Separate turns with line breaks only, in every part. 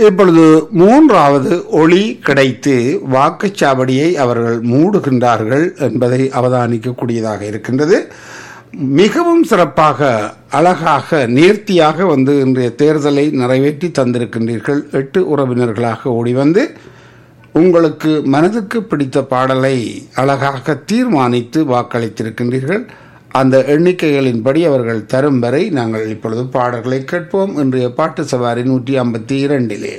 இப்பொழுது மூன்றாவது ஒளி கிடைத்து வாக்குச்சாவடியை அவர்கள் மூடுகின்றார்கள் என்பதை அவதானிக்கக்கூடியதாக இருக்கின்றது மிகவும் சிறப்பாக அழகாக நேர்த்தியாக வந்து இன்றைய தேர்தலை நிறைவேற்றி தந்திருக்கின்றீர்கள் எட்டு உறவினர்களாக ஓடி வந்து உங்களுக்கு மனதுக்கு பிடித்த பாடலை அழகாக தீர்மானித்து வாக்களித்திருக்கின்றீர்கள் அந்த எண்ணிக்கைகளின்படி அவர்கள் தரும் வரை நாங்கள் இப்பொழுது பாடல்களை கேட்போம் இன்றைய பாட்டு சவாரி நூற்றி ஐம்பத்தி இரண்டிலே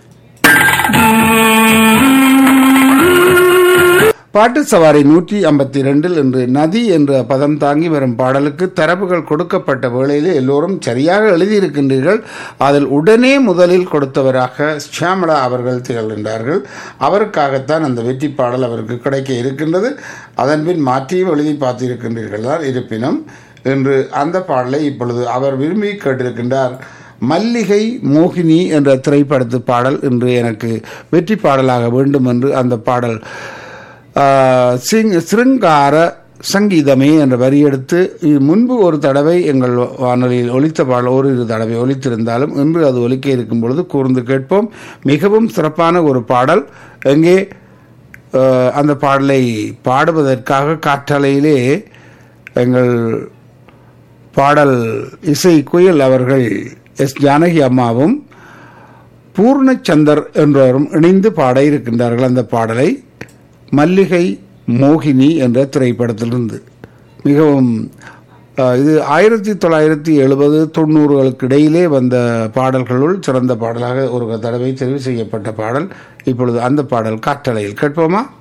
பாட்டு சவாரி நூற்றி ஐம்பத்தி ரெண்டில் இன்று நதி என்ற பதம் தாங்கி வரும் பாடலுக்கு தரப்புகள் கொடுக்கப்பட்ட வேளையில் எல்லோரும் சரியாக எழுதியிருக்கின்றீர்கள் அதில் உடனே முதலில் கொடுத்தவராக ஷியாமலா அவர்கள் திகழ்கின்றார்கள் அவருக்காகத்தான் அந்த வெற்றி பாடல் அவருக்கு கிடைக்க இருக்கின்றது அதன்பின் மாற்றியும் எழுதி பார்த்திருக்கின்றீர்கள் தான் இருப்பினும் இன்று அந்த பாடலை இப்பொழுது அவர் விரும்பி கேட்டிருக்கின்றார் மல்லிகை மோகினி என்ற திரைப்படத்து பாடல் இன்று எனக்கு வெற்றி பாடலாக வேண்டும் என்று அந்த பாடல் ஆஹ், சிங் சிருங்கார சங்கீதமே என்ற வரி எடுத்து இது முன்பு ஒரு தடவை எங்கள் வானொலியில் ஒலித்த பாடல் ஒரு இரு தடவை ஒலித்திருந்தாலும் இன்று அது ஒலிக்க இருக்கும் பொழுது கூர்ந்து கேட்போம் மிகவும் சிறப்பான ஒரு பாடல் எங்கே ஆஹ், அந்த பாடலை பாடுவதற்காக காற்றலையிலே எங்கள் பாடல் இசை குயில் அவர்கள் எஸ் ஜானகி அம்மாவும் பூர்ணச்சந்தர் என்பவரும் இணைந்து பாட இருக்கின்றார்கள் அந்த பாடலை மல்லிகை மோகினி என்ற திரைப்படத்திலிருந்து மிகவும் அஹ், இது ஆயிரத்தி தொள்ளாயிரத்தி எழுபது தொண்ணூறுகளுக்கு இடையிலே வந்த பாடல்களுள் சிறந்த பாடலாக ஒரு தடவை தெரிவு செய்யப்பட்ட பாடல் இப்பொழுது அந்த பாடல் காற்றலையில் கேட்போமா